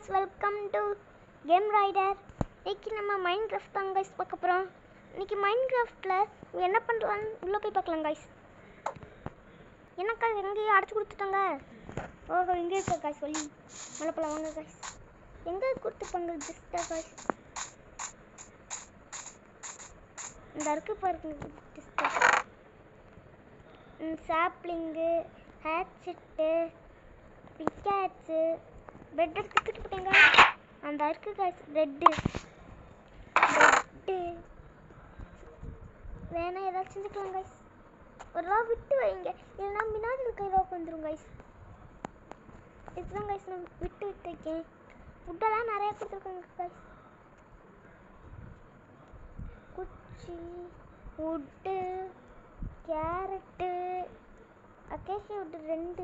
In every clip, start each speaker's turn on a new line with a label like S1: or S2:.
S1: Guys welcome to game rider இன்னைக்கு நம்ம mind craft தான் கைஸ் பார்க்க போகிறோம் இன்னைக்கு மைண்ட் கிராஃப்டில் என்ன பண்ணுறான்னு உள்ளே போய் பார்க்கலாம் கைஸ் என்னக்கா எங்கேயும் அடைச்சி கொடுத்துட்டாங்க ஓஹோ இங்கே இருக்க கைஸ் சொல்லி மழை போல வாங்க கைஸ் எங்கே கொடுத்துப்பாங்க ஜஸ்டா கைஸ் இந்த இருக்கு பாருங்க ஜஸ்டா சாப்ளிங்கு ஹேட்செட்டு பிக்காட்ஸு பெட் எடுத்துக்கிட்டு போட்டேங்க அந்த இருக்கு காய்ஸ் ரெட்டு ரெட்டு வேணா ஏதாவது செஞ்சுக்கலாம் கைஸ் ஒரு ரூபா விட்டு வைங்க இல்லைன்னா முன்னாடி இருக்க ரூபா வந்துடும் கைஸ் இதுதான் கைஸ் நான் விட்டு விட்டு வைக்கேன் ஃபுட்டெல்லாம் நிறைய கொடுத்துருக்காங்க கைஸ் குச்சி உட்டு கேரட்டு அக்கேஷியா உட்டு ரெண்டு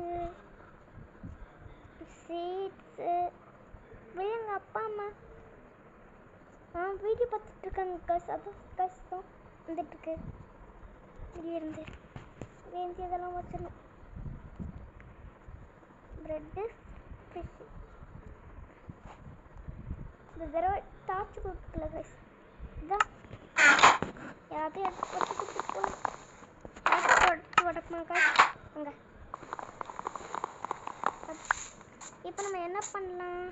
S1: சீட்ஸு வெளியங்க அப்பா அம்மா ஆ வீடியோ பார்த்துட்டு இருக்காங்க கஸ் அதான் கஷ்டம் வந்துட்டுருக்கு வெளியே இருந்து வேஞ்சி இதெல்லாம் வச்சிடணும் ப்ரெட்டு ஃபிஷ் இந்த தடவை டார்ச் கொடுக்கல கைஸ் இதான் யாரையும் எடுத்து வச்சு கொடுத்துட்டு போகணும் எடுத்து உடக்குமா காய் அங்கே இப்போ நம்ம என்ன பண்ணலாம்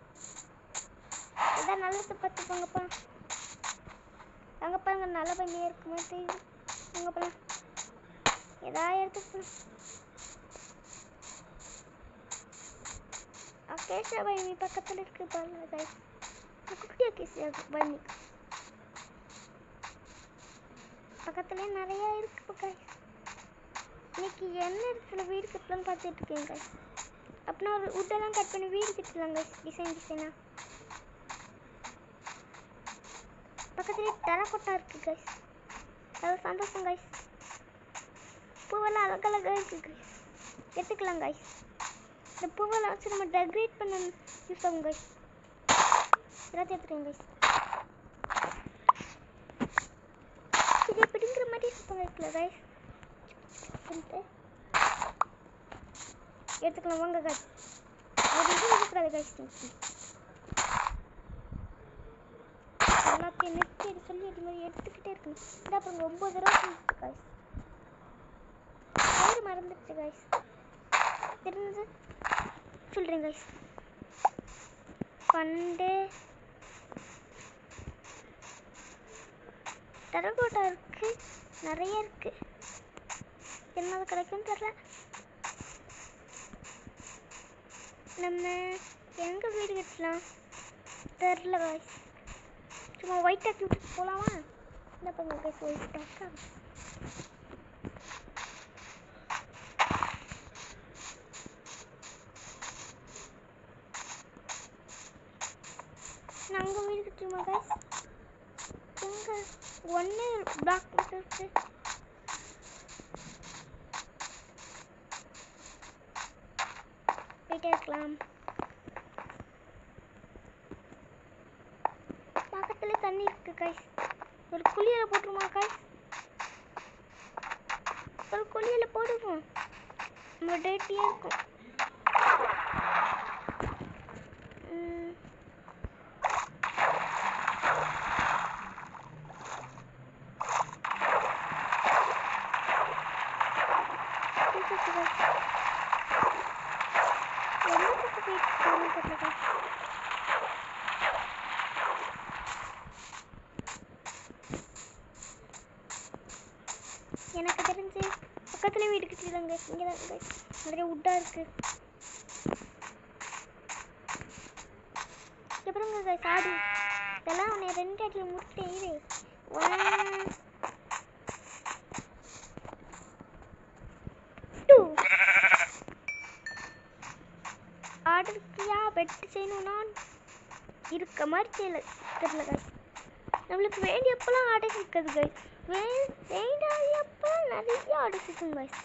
S1: இதான் நல்லது பார்த்துக்கோங்கப்பா அங்கே பாருங்க நல்ல பண்ணியே இருக்குமே தெரியுது அங்கே போகலாம் ஏதாவது எடுத்துக்கலாம் அகேஷா பயணி பக்கத்தில் இருக்கு பாருங்க guys. இந்த குட்டி அகேஷா பயணி பக்கத்துலேயே நிறைய இருக்கு guys. இன்னைக்கு என்ன இடத்துல வீடு கட்டலாம்னு பார்த்துட்டு இருக்கேன் guys. அப்படின்னா ஒரு உட்டெல்லாம் கட் பண்ணி வீடு கட்டலாம் guys டிசைன் டிசைனாக பக்கத்துலேயே டெரக்கோட்டா இருக்கு கைஸ் அது சந்தோஷம் கைஸ் பூவெல்லாம் அழகழகாக இருக்கு கைஸ் எடுத்துக்கலாம் கைஸ் இந்த பூவெல்லாம் வச்சு நம்ம டெக்கரேட் பண்ண யூஸ் ஆகும் கைஸ் எல்லாத்தையும் எடுத்துக்கலாம் கைஸ் இது எப்படிங்கிற மாதிரி இருப்பாங்க இருக்குல்ல கைஸ் எடுத்துக்கலாம் வாங்க கைஸ் ஒரு இது இருக்கக்கூடாது கைஸ் எல்லாத்தையும் நிறுத்தி எடுத்து சொல்லி இது மாதிரி எடுத்துக்கிட்டே இருக்கணும் இந்த அப்புறம் ஒம்பது தடவை சொல்லிட்டு காய்ஸ் பேர் மறந்துடுச்சு காய்ஸ் தெரிஞ்சு சொல்கிறேன் காய்ஸ் பண்டு டெரகோட்டா இருக்கு நிறைய இருக்கு என்னது கிடைக்கும்னு தெரில நம்ம எங்கே வீடு கட்டலாம் தெரில காய்ஸ் சும்மா ஒயிட் டாக் விட்டு போகலாமா இந்த பண்ணுங்க கைஸ் ஒயிட் டாக்கா நாங்கள் வீடு கட்டுமா கைஸ் எங்க ஒன்று பிளாக் இருக்கு போயிட்டே இருக்கலாம் பக்கத்துல தண்ணி இருக்கு கைஸ் ஒரு குளியல போட்டுருமா கைஸ் ஒரு குளியல போடுவோம் நம்ம டேட்டியே இருக்கும் ம். இருக்கு guys. என்ன பக்கம் போயிட்டு போகணும்னு தெரியல guys. எனக்கு தெரிஞ்சு பக்கத்துல வீடு கட்டிடுறாங்க இங்கே தான் நிறைய உட்டாக இருக்கு எப்படிங்க guys ஆடு இதெல்லாம் உன்னை ரெண்டு அடியில் முடிச்சிட்டேன் இரு ஒன் டூ ஆடு இருக்கியா பெட் செய்யணும்னா இருக்க மாதிரி செய்யல தெரியல guys நம்மளுக்கு வேண்டியப்பெல்லாம் ஆடை சிக்காது கைஸ் வே வேண்டாதப்பெல்லாம் நிறைய ஆடை சிக்கும் கைஸ்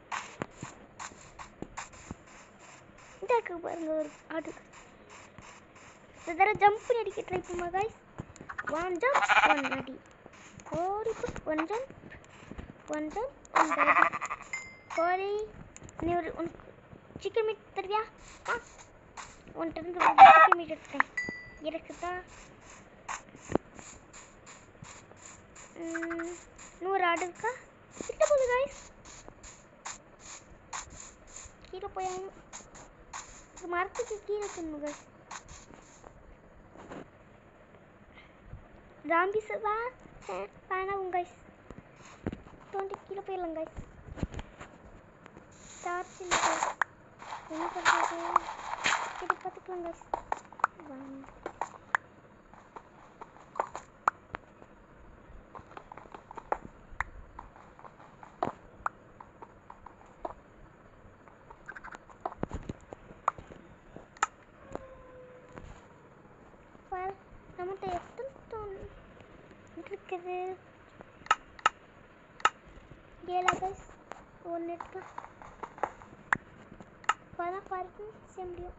S1: இந்த இருக்கு பாருங்க ஒரு ஆடு இந்த தடவை ஜம்ப் பண்ணி அடிக்க ட்ரை பண்ணுமா கைஸ் ஒன் ஜம்ப் ஒன் அடி ஓடி one jump one jump one அடி கோழி நீ ஒரு உனக்கு சிக்கன் மீட் தருவியா ஆ ஒன்ட்டு இருந்து மீட் எடுத்தேன் இருக்குதா ம், நூறு ஆடு இருக்கா கிட்ட போகுது காய்ஸ் கீழே போய் ஆகணும். இது மரத்துக்கு கீழே தின்னு காய்ஸ் ஜாம்பிஸ் தான் வேணாம் காய்ஸ் தோண்டி கீழே போயிடலாம் காய்ஸ் டார்ச் இல்லை guys. என்ன பண்ணுறது இது பார்த்துக்கலாம் guys வாங்க பாரு நம்மகிட்ட எத்தனை ஸ்டோன் இருக்குது ஏழா கைஸ் ஒன்று எடுத்து இப்போதான் பாருங்க செய்ய முடியும்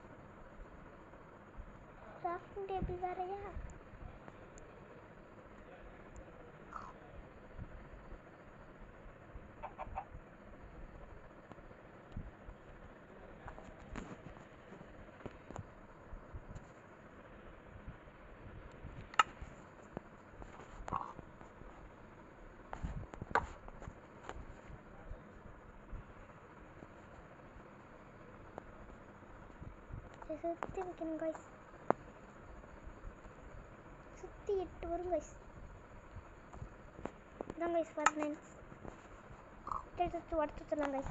S1: கிராஃப்டிங் டேபிள் வேறையா சரி, சுத்தி வைக்கணும் கைஸ் சுத்தி எட்டு வரும் கைஸ் இதான் கைஸ் வரணும் சரி சுற்றி உடச்சு வச்சிடலாம் கைஸ்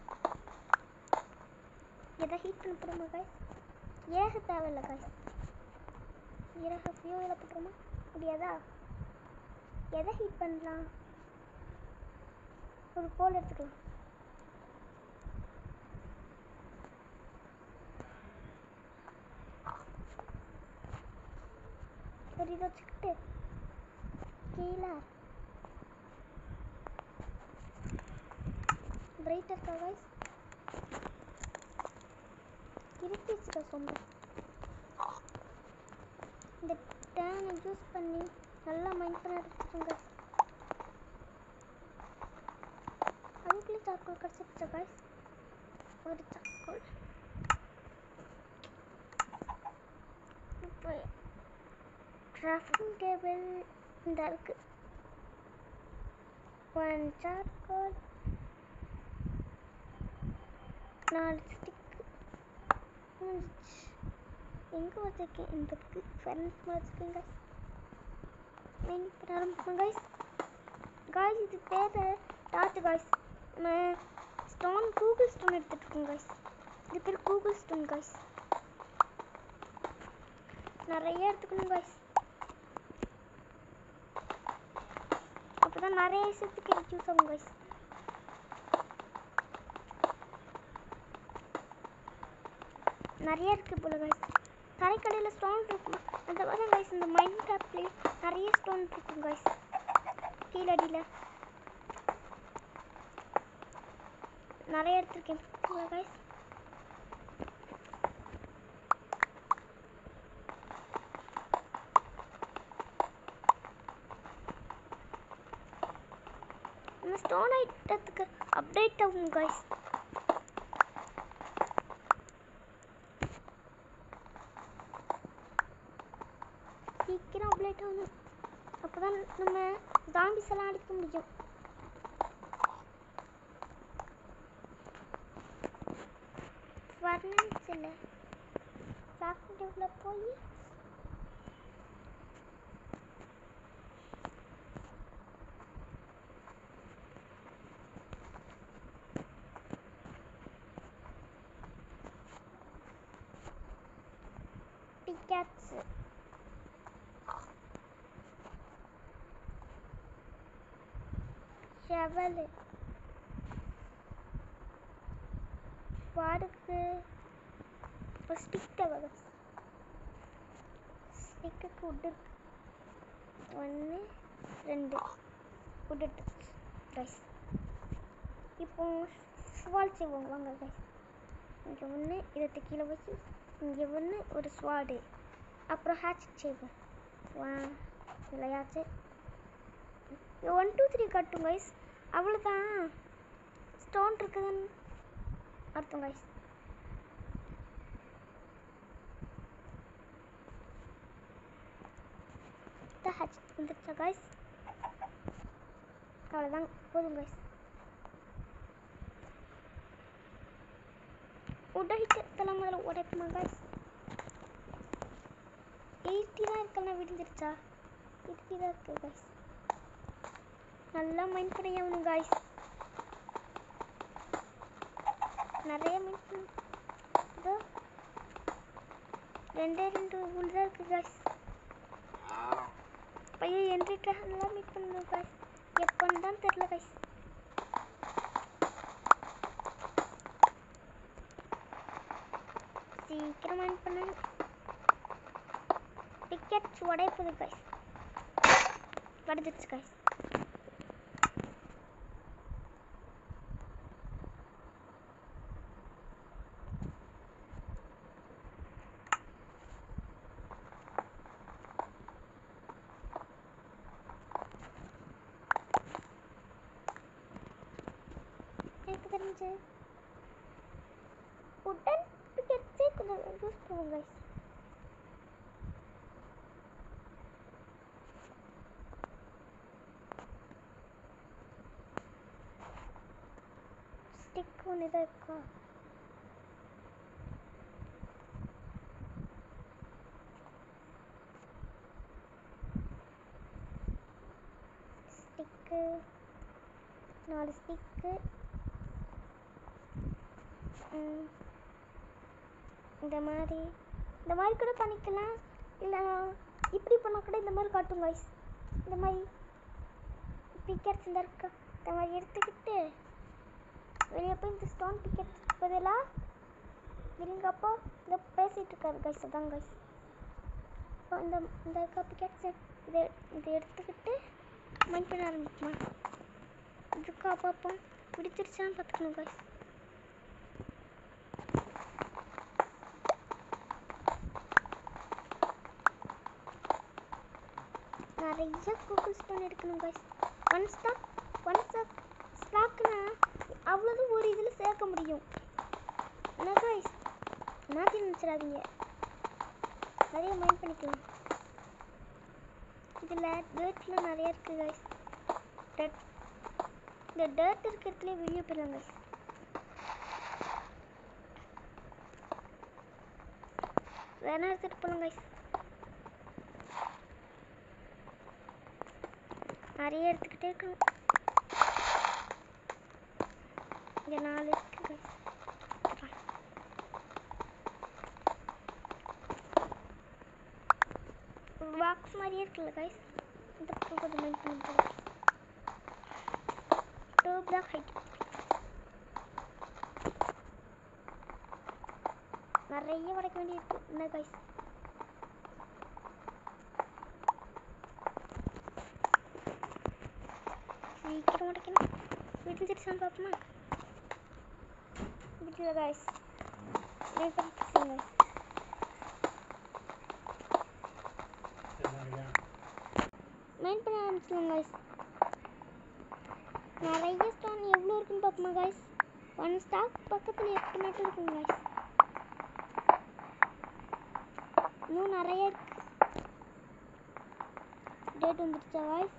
S1: எதை ஹீட் பண்ண போடுமா கைஸ் ஏக தேவையில்லை கைஸ் ஈரக ஃபியூவில் போட்டுருமா முடியாதா எதை ஹீட் பண்ணலாம் ஒரு கோல் எடுத்துக்கலாம் ஒரு இதை வச்சுக்கிட்டு கீழே பிரைட் இருக்கா காய்ஸ் இருட்டி வச்சுக்க சொந்த இந்த டேனை யூஸ் பண்ணி நல்லா மைண்ட் பண்ண எடுத்துக்கோங்க அதுக்குள்ளே சார்கோல் கிடச்சிருச்சா காய்ஸ் ஒரு சார்கோல் இப்போ கிராஃப்டிங் டேபிள் இந்த இருக்கு ஒன் சார்கோல் நாலு ஸ்டிக்கு எங்கே வச்சிருக்கேன் இந்த இருக்கு ஃபர்னஸ் வச்சுருக்கேன் காய்ஸ் மெயின் பண்ண ஆரம்பிப்போம் காய்ஸ் காய்ஸ் இது பேர் டாட்டு காய்ஸ் நம்ம ஸ்டோன் கூகுள் ஸ்டோன் எடுத்துகிட்டு இருக்கோம் காய்ஸ் இது பேர் கூகுள் ஸ்டோன் காய்ஸ் நிறைய எடுத்துக்கணும் காய்ஸ் அப்பதான் நிறைய விஷயத்துக்கு எனக்கு யூஸ் ஆகும் guys நிறைய இருக்கு போல guys தரைக்கடையில் ஸ்டோன் இருக்கும் அந்த மாதிரி guys இந்த மைண்ட் கிராஃப்ட்லேயும் நிறைய ஸ்டோன் இருக்கும் guys கீழடியில் நிறைய எடுத்திருக்கேன் guys நம்ம ஸ்டோன் ஐட்டத்துக்கு அப்டேட் ஆகும் காய்ஸ் சீக்கிரம் அப்டேட் ஆகணும் அப்போதான் நம்ம ஜாம்பிஸ் எல்லாம் அடிக்க முடியும் ஃபர்னன்ஸ் இல்லை சாஃப்ட்வேரில் போய் பிக்காட்ஸ் ஷெவலு வாடுக்கு ஒரு ஸ்டிக் தேவை ஸ்டிக்குக்கு உட்டு ஒன்று ரெண்டு உட்டு ரைஸ் இப்போ ஸ்வால் செய்வோம் வாங்க ரைஸ் இங்கே ஒன்று இதை கீழே வச்சு இங்கே ஒன்று ஒரு ஸ்வாடு அப்புறம் ஹேட்ச் செய்வோம் வா விளையாச்சு ஒன் டூ த்ரீ கட்டும் கைஸ் அவ்வளோதான் ஸ்டோன் இருக்குதுன்னு அர்த்தம் கைஸ் கேட்ச் வந்துருச்சா காய்ஸ் அவ்வளோதான் போதும் காய்ஸ் உடைச்சத்தெல்லாம் முதல்ல உடைப்புமா காய்ஸ் எயிட்டி தான் இருக்கலாம் விடுந்துருச்சா எயிட்டி தான் இருக்கு காய்ஸ் நல்லா மைண்ட் பண்ணி ஆகணும் காய்ஸ் நிறைய மைண்ட் பண்ணி இதோ ரெண்டே ரெண்டு உள் தான் இருக்கு காய்ஸ் பையன் என்ட்ரிட்ட நல்லா மீட் பண்ணணும் காய்ஸ் எப்போன்னு தான் தெரில காய்ஸ் சீக்கிரம் மைண்ட் பண்ணணும் டிக்கெட்ஸ் உடைப்புது காய்ஸ் உடஞ்சிருச்சு காய்ஸ் எனக்கு தெரிஞ்சு உடன் டிக்கெட்ஸே கொஞ்சம் யூஸ் பண்ணுவோம் கைஸ் ஸ்டிக் ஒன்று தான் இருக்கா ஸ்டிக்கு நாலு ஸ்டிக்கு இந்த மாதிரி இந்த மாதிரி கூட பண்ணிக்கலாம் இல்லை இப்படி பண்ணால் கூட இந்த மாதிரி காட்டும் guys இந்த மாதிரி பிக்கெட்ஸ் இந்த இருக்கா இந்த மாதிரி எடுத்துக்கிட்டு வெளியே போய் இந்த ஸ்டோன் பிக்கெட் பதிலாக இருங்கப்போ இந்த பேசிகிட்டு இருக்காரு கைஸ் அதான் கைஸ் இப்போ இந்த இந்த இருக்க பிக்கெட்ஸ் இதை இதை எடுத்துக்கிட்டு மைண்ட் பண்ண ஆரம்பிக்குமா இதுக்கு அப்பப்போ பிடிச்சிருச்சான்னு பார்த்துக்கணும் கைஸ் நிறைய கூகுள் ஸ்டோன் எடுக்கணும் guys one stack one stack ஸ்டாக்னா அவ்வளோது ஒரு இதில் சேர்க்க முடியும் என்ன கைஸ் மாற்றி நினச்சிடாதீங்க நிறைய மைண்ட் பண்ணிக்கலாம் இதில் டேர்ட்லாம் நிறைய இருக்குது கைஸ் டர்ட் இந்த டேர்ட் இருக்கிறதுலே வெளியே போயிடலாம் கைஸ் வேணா எடுத்துகிட்டு போகலாம் கைஸ் நிறைய எடுத்துக்கிட்டே இருக்கணும் இங்கே நாலு இருக்கு guys. பாக்ஸ் மாதிரியே இருக்குல்ல கைஸ் இந்த பக்கம் கொஞ்சம் மெயின் பண்ணி போடுறேன் டூ பிளாக் ஹைட் நிறைய உடைக்க வேண்டியிருக்கு என்ன கைஸ் சீக்கிரம் உடைக்கணும் விடிஞ்சிருச்சான்னு பார்ப்போமா விடல காய்ஸ் மெயின் பண்ணிட்டு guys மெயின் பண்ண ஆரம்பிச்சிடலாம் காய்ஸ் நிறைய ஸ்டோன் எவ்வளோ இருக்குன்னு பார்ப்போமா காய்ஸ் ஒன் ஸ்டாக் பக்கத்தில் எட்டு மட்டும் இருக்குங்க காய்ஸ் இன்னும் நிறைய இருக்கு டேட் வந்துருச்சா காய்ஸ்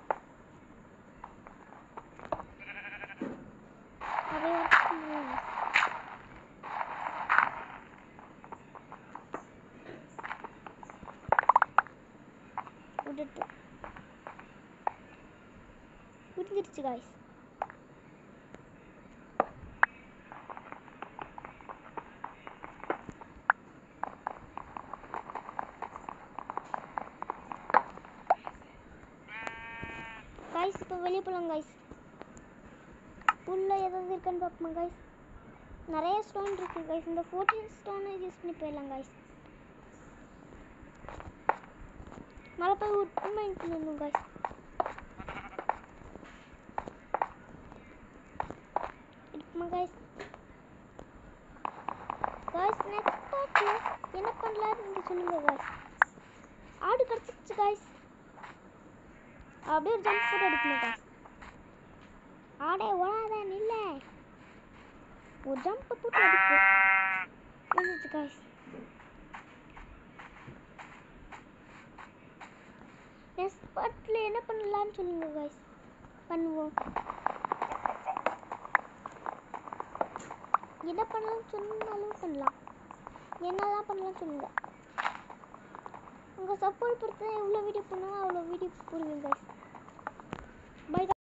S1: அப்படியே வச்சுக்கோங்க விட்டுட்டு விட்டுருச்சு காய்ஸ் காய்ஸ் இப்போ வெளியே போகலாம் காய்ஸ் உள்ள ஏதாவது இருக்கான்னு பார்ப்போமா காய்ஸ் நிறைய ஸ்டோன் இருக்கு காய்ஸ் இந்த ஃபோர்டீன் ஸ்டோனை யூஸ் பண்ணி போயிடலாம் காய்ஸ் மழை போய் உட் மைண்ட் பண்ணிடணும் காய்ஸ் இருக்குமா காய்ஸ் காய்ஸ் நெக்ஸ்ட் பார்ட்டில் என்ன பண்ணலான்னு நீங்கள் சொல்லுங்க காய்ஸ் ஆடு கிடச்சிருச்சு காய்ஸ் அப்படியே ஒரு ஜம்ப் ஃபோட்டோ எடுக்கணும் காய்ஸ் ஆடே ஓடாத நில்ல ஒரு ஜம்ப் போட்டு எடுக்கு வந்துச்சு காய்ஸ் நெக்ஸ்ட் என்ன பண்ணலாம்னு சொல்லுங்க கைஸ் பண்ணுவோம் என்ன பண்ணலாம்னு சொன்னாலும் பண்ணலாம் என்னெல்லாம் பண்ணலாம் சொல்லுங்க உங்கள் சப்போர்ட் பொறுத்து தான் எவ்வளோ வீடியோ பண்ணுவோம் அவ்வளோ வீடியோ போடுவேன் கைஸ் பை